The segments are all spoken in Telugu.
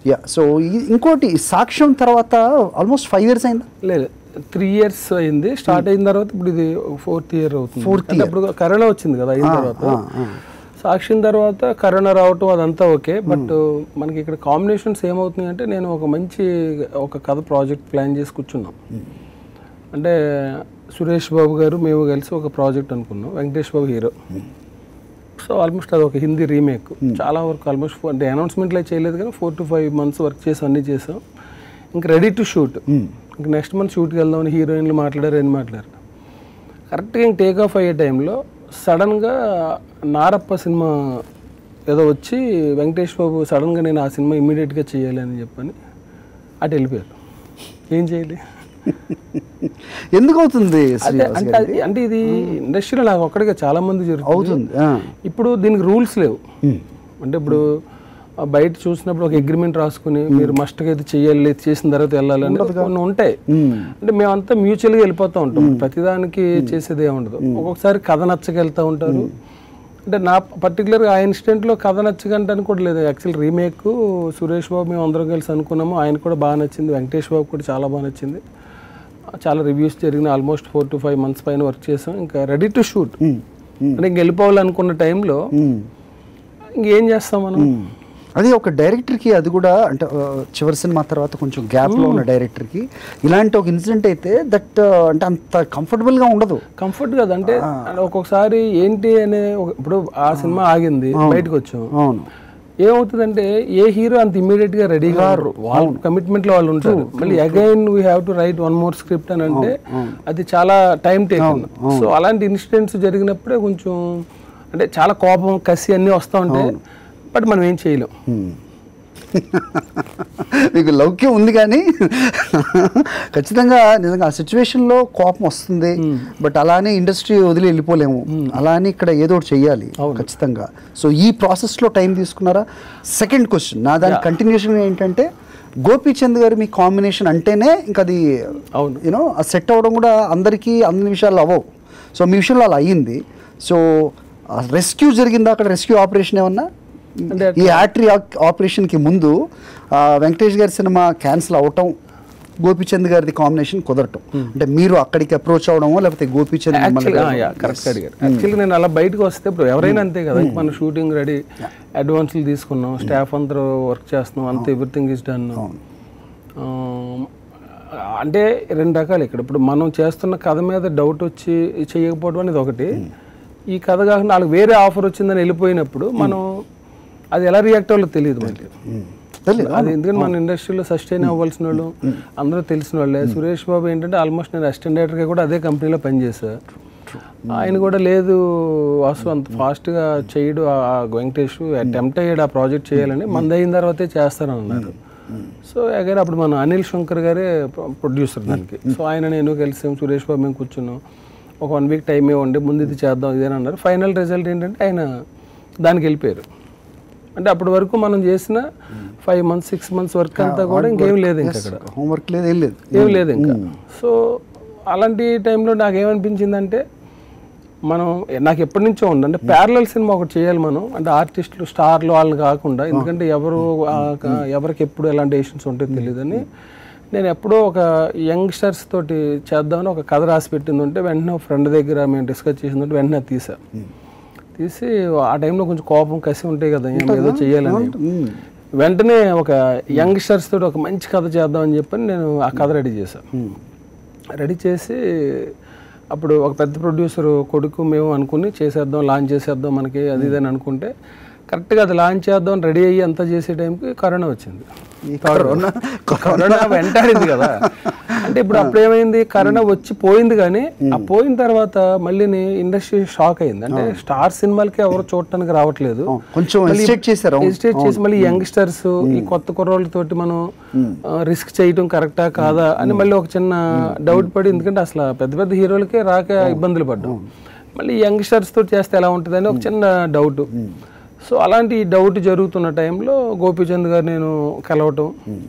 యా సో ఇంకోటి సాక్ష్యం తర్వాత ఆల్మోస్ట్ ఫైవ్ ఇయర్స్ అయిందా లేదు త్రీ ఇయర్స్ అయింది స్టార్ట్ అయిన తర్వాత ఇప్పుడు ఇది ఫోర్త్ ఇయర్ అవుతుంది Fourth అంటే అప్పుడు కరోనా వచ్చింది కదా అయిన తర్వాత సాక్షిన తర్వాత కరోనా రావటం అదంతా ఓకే బట్ మనకి ఇక్కడ కాంబినేషన్స్ ఏమవుతున్నాయి అంటే నేను ఒక మంచి ఒక కథ ప్రాజెక్ట్ ప్లాన్ చేసి కూర్చున్నాం అంటే సురేష్ బాబు గారు మేము కలిసి ఒక ప్రాజెక్ట్ అనుకున్నాం Venkatesh Babu hero so almost అది ఒక హిందీ రీమేక్ చాలా వరకు ఆల్మోస్ట్ అంటే అనౌన్స్మెంట్లో చేయలేదు కానీ four to five months work చేసి అన్నీ చేసాం ఇంక రెడీ టు షూట్ ఇంక నెక్స్ట్ మంత్ షూట్కి వెళ్దామని హీరోయిన్లు మాట్లాడారు ఏం మాట్లాడారు కరెక్ట్గా ఇంక టేక్ ఆఫ్ అయ్యే టైంలో సడన్గా నారప్ప సినిమా ఏదో వచ్చి వెంకటేష్ బాబు సడన్గా నేను ఆ సినిమా ఇమీడియట్గా చేయాలి అని చెప్పని అటు వెళ్ళిపోయారు ఏం చేయాలి ఎందుకు అవుతుంది అంటే శ్రీనివాస్ అంటే గారు? అది- అంటే ఇది ఇండస్ట్రీలో నాకు ఒక్కడిగా చాలా మంది జరుగుతుంది అవుతుంది ఆ. ఇప్పుడు దీనికి రూల్స్ లేవు అంటే ఇప్పుడు ఆ బయట చూసినప్పుడు ఒక అగ్రిమెంట్ రాసుకుని మీరు మస్ట్గా ఇది చెయ్యాలి ఇది చేసిన తర్వాత వెళ్ళాలి అనేది కొన్ని ఉంటాయి అంటే మేమంతా మ్యూచువల్గా వెళ్ళిపోతూ ఉంటాం ప్రతిదానికి చేసేది ఏమి ఉండదు ఒక్కొక్కసారి కథ నచ్చక వెళ్తూ ఉంటారు అంటే నా పర్టికులర్గా ఆ ఇన్సిడెంట్లో కథ నచ్చకంటానికి కూడా లేదు యాక్చువల్ రీమేక్ సురేష్ బాబు మేము అందరం కలిసి అనుకున్నాము ఆయన కూడా బాగా నచ్చింది వెంకటేష్ బాబు కూడా చాలా బాగా నచ్చింది చాలా రివ్యూస్ జరిగిన almost four to five months పైన వర్క్ చేసాం ఇంకా రెడీ టు షూట్ అంటే ఇంక వెళ్ళిపోవాలనుకున్న టైంలో మ్మ్. ఇంకేం చేస్తాం మనం అది ఒక డైరెక్టర్కి అది కూడా అంటే ఆ, చివరి సినిమా తర్వాత కొంచెం గ్యాప్లో ఉన్న డైరెక్టర్కి ఇలాంటి ఒక ఇన్సిడెంట్ అయితే దట్ అంటే అంత కంఫర్టబుల్గా ఉండదు కంఫర్ట్ కదా అంటే ఒక్కొక్కసారి ఏంటి అనే ఒక- ఇప్పుడు ఆ సినిమా ఆగింది బయటకు వచ్చాం అవును ఏమవుతుందంటే ఏ హీరో అంత ఇమీడియట్ గా రెడీ గారు వాళ్ళ కమిట్మెంట్ లో వాళ్ళు ఉంటారు మళ్ళీ again we have to write one more script అని అంటే అది చాలా టైం టేకన్ సో అలాంటి ఇన్సిడెంట్స్ జరిగినప్పుడే కొంచెం అంటే చాలా కోపం కసి అన్నీ వస్తూ ఉంటాయి బట్ మనం ఏం చేయలేం మీకు లౌక్యం ఉంది కానీ ఖచ్చితంగా నిజంగా ఆ సిచ్యువేషన్లో కోపం వస్తుంది బట్ అలానే ఇండస్ట్రీ వదిలి వెళ్ళిపోలేము అలానే ఇక్కడ ఏదో ఒకటి చెయ్యాలి ఖచ్చితంగా సో ఈ ప్రాసెస్లో టైం తీసుకున్నారా సెకండ్ క్వశ్చన్ నా దాని కంటిన్యూషన్ ఏంటంటే గోపీచంద్ గారు మీ కాంబినేషన్ అంటేనే ఇంకా అది అవును. యూనో ఆ సెట్ అవ్వడం కూడా అందరికీ అన్ని విషయాలు అవ్వవు సో మీ విషయంలో అలా అయ్యింది సో రెస్క్యూ జరిగిందా అక్కడ రెస్క్యూ ఆపరేషన్ ఏమన్నా అంటే ఈ యాట్రీ ఆపరేషన్కి ముందు ఆ, వెంకటేష్ గారి సినిమా క్యాన్సిల్ అవటం గోపీచంద్ గారిది కాంబినేషన్ కుదరటం అంటే మీరు అక్కడికి అప్రోచ్ అవడమో లేకపోతే గోపీచంద్ మిమ్మల్ని యాక్చువల్గా కరెక్ట్ అడిగారు యాక్చువల్గా నేను అలా బయటకు వస్తే ఇప్పుడు ఎవరైనా అంతే కదా మన షూటింగ్ రెడీ అడ్వాన్స్లు తీసుకున్నాం స్టాఫ్ అందరూ వర్క్ చేస్తున్నాం అంత ఎవ్రీథింగ్ ఇస్ డన్ అంటే రెండు రకాలు ఇక్కడ ఇప్పుడు మనం చేస్తున్న కథ మీద డౌట్ వచ్చి చేయకపోవడం అనేది ఒకటి ఈ కథ కాకుండా వాళ్ళకి వేరే ఆఫర్ వచ్చిందని వెళ్ళిపోయినప్పుడు మనం అది ఎలా రియాక్ట్ అవ్వాలో తెలియదు మళ్ళీ తెలియదు అది ఎందుకంటే మన ఇండస్ట్రీలో సస్టైన్ అవ్వాల్సిన వాళ్ళు అందరూ తెలిసిన వాళ్ళే సురేష్ బాబు ఏంటంటే ఆల్మోస్ట్ నేను అసిస్టెంట్ డైరెక్టర్గా కూడా అదే కంపెనీలో పనిచేశా ఆయన కూడా లేదు వాసు అంత ఫాస్ట్గా చేయడు ఆ వెంకటేష్ అటెంప్ట్ అయ్యాడు ఆ ప్రాజెక్ట్ చేయాలని మంది అయిన తర్వాతే చేస్తారని అన్నారు సో అగైన్ అప్పుడు మన అనిల్ శంకర్ గారే ప్రొడ్యూసర్ దానికి సో ఆయన నేను కలిసాం సురేష్ బాబు మేము కూర్చున్నాం ఒక వన్ వీక్ టైం ఇవ్వండి ముందు ఇది చేద్దాం ఇదేని అన్నారు ఫైనల్ రిజల్ట్ ఏంటంటే ఆయన దానికి వెళ్ళిపోయారు అంటే అప్పటి వరకు మనం చేసిన five months six months work అంతా కూడా ఇంకేం లేదు ఇంకా అక్కడ హోంవర్క్ లేదు ఏం లేదు ఏం లేదు ఇంకా సో అలాంటి టైంలో నాకు ఏమనిపించిందంటే మనం నాకు ఎప్పటి నుంచో ఉంది అంటే ప్యారలల్ సినిమా ఒకటి చేయాలి మనం అంటే ఆర్టిస్టులు స్టార్లు వాళ్ళని కాకుండా ఎందుకంటే ఎవరు ఆ, క- ఎవరికి ఎప్పుడు ఎలాంటి ఏషన్స్ ఉంటాయో తెలియదని నేను ఎప్పుడో ఒక యంగ్స్టర్స్ తోటి చేద్దామని ఒక కథ రాసి పెట్టింది ఉంటే వెంటనే ఫ్రెండ్ దగ్గర మేము డిస్కస్ చేసిందంటే వెంటనే అది తీసా తీసి ఆ టైంలో కొంచెం కోపం కసి ఉంటాయి కదా ఏం ఏదో చేయాలని వెంటనే ఒక యంగ్స్టర్స్ తోటి ఒక మంచి కథ చేద్దామని చెప్పని నేను ఆ కథ రెడీ చేశాను రెడీ చేసి అప్పుడు ఒక పెద్ద ప్రొడ్యూసర్ కొడుకు మేము అనుకుని చేసేద్దాం లాంచ్ చేసేద్దాం మనకి అది ఇది అని అనుకుంటే కరెక్ట్గా అది లాంచ్ చేద్దాం రెడీ అయ్యి అంతా చేసే టైంకి కరోనా వచ్చింది ఈ కరోనా కరోనా వెంటాడింది కదా అంటే ఇప్పుడు అప్పుడు ఏమైంది కరోనా వచ్చి పోయింది కానీ ఆ పోయిన తర్వాత మళ్ళీ ఇండస్ట్రీ షాక్ అయింది అంటే స్టార్ సినిమాలకి ఎవరు చూడటానికి రావట్లేదు కొంచెం హెసిటేట్ చేశారు అవును. హెసిటేట్ చేసి మళ్ళీ యంగ్స్టర్స్ ఈ కొత్త కుర్రోళ్ళతోటి మనం రిస్క్ చేయటం కరెక్టా కాదా అని మళ్ళీ ఒక చిన్న డౌట్ పడి ఎందుకంటే అసలు పెద్ద పెద్ద హీరోలకే రాక ఇబ్బందులు పడ్డాం మళ్ళీ యంగ్స్టర్స్ తోటి చేస్తే ఎలా ఉంటుంది అని ఒక చిన్న డౌట్ సో అలాంటి డౌట్ జరుగుతున్న టైంలో గోపీచంద్ గారు నేను కలవటం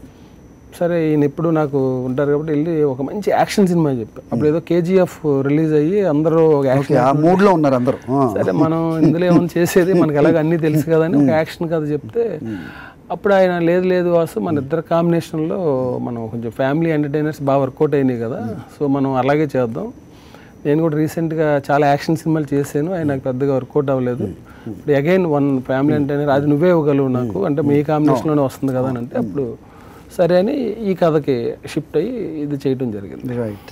సరే ఈయన ఎప్పుడు నాకు ఉంటారు కాబట్టి వెళ్ళి ఒక మంచి యాక్షన్ సినిమా చెప్పాను అప్పుడు ఏదో కేజీఎఫ్ రిలీజ్ అయ్యి అందరూ ఒక యాక్షన్ ఆ మూడ్లో ఉన్నారు అందరూ ఆ. సరే మనం ఇందులో ఏమైనా చేసేది మనకి ఎలాగ అన్నీ తెలుసు కదా అని ఒక యాక్షన్ కథ చెప్తే అప్పుడు ఆయన లేదు లేదు వాసు మన ఇద్దరు కాంబినేషన్లో మనం కొంచెం ఫ్యామిలీ ఎంటర్టైనర్స్ బాగా వర్కౌట్ అయినాయి కదా సో మనం అలాగే చేద్దాం నేను కూడా రీసెంట్గా చాలా యాక్షన్ సినిమాలు చేశాను ఆయన నాకు పెద్దగా వర్కౌట్ అవ్వలేదు ఇప్పుడు అగైన్ వన్ ఫ్యామిలీ ఎంటర్టైనర్ అది నువ్వే ఇవ్వగలవు నాకు అంటే మీ కాంబినేషన్లోనే వస్తుంది కదా అని అంటే అప్పుడు సరే అని ఈ కథకి షిఫ్ట్ అయ్యి ఇది చేయడం జరిగింది రైట్